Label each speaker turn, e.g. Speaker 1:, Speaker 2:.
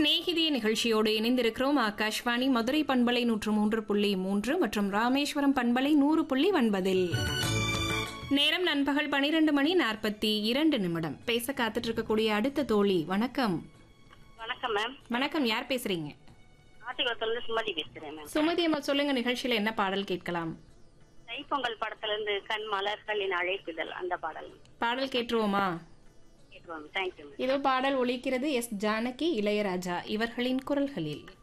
Speaker 1: சிநேகிதிய நிகழ்ச்சியோடு இணைந்திருக்கிறோம் ஆகாஷ்வாணி மதுரை பண்பலை நூற்று மூன்று புள்ளி மூன்று மற்றும் ராமேஸ்வரம் பண்பலை நூறு புள்ளி ஒன்பதில் நேரம் நண்பகல் பனிரெண்டு மணி நாற்பத்தி இரண்டு நிமிடம் பேச காத்துட்டு இருக்கக்கூடிய அடுத்த தோழி வணக்கம்
Speaker 2: வணக்கம் மேம்
Speaker 1: வணக்கம் யார் பேசுறீங்க
Speaker 2: ஆத்திகுளத்துல சுமதி பேசுறேன் மேம்
Speaker 1: சுமதி அம்மா சொல்லுங்க நிகழ்ச்சியில என்ன பாடல் கேட்கலாம்
Speaker 2: தைப்பொங்கல் படத்துல இருந்து கண் மலர்களின் அழைப்புதல் அந்த பாடல்
Speaker 1: பாடல் கேட்டுருவோமா
Speaker 2: கேட்டுவாங்க தேங்க்யூ மேம்
Speaker 1: இதோ பாடல் ஒலிக்கிறது எஸ் ஜானகி இளையராஜா இவர்களின் குரல்களில்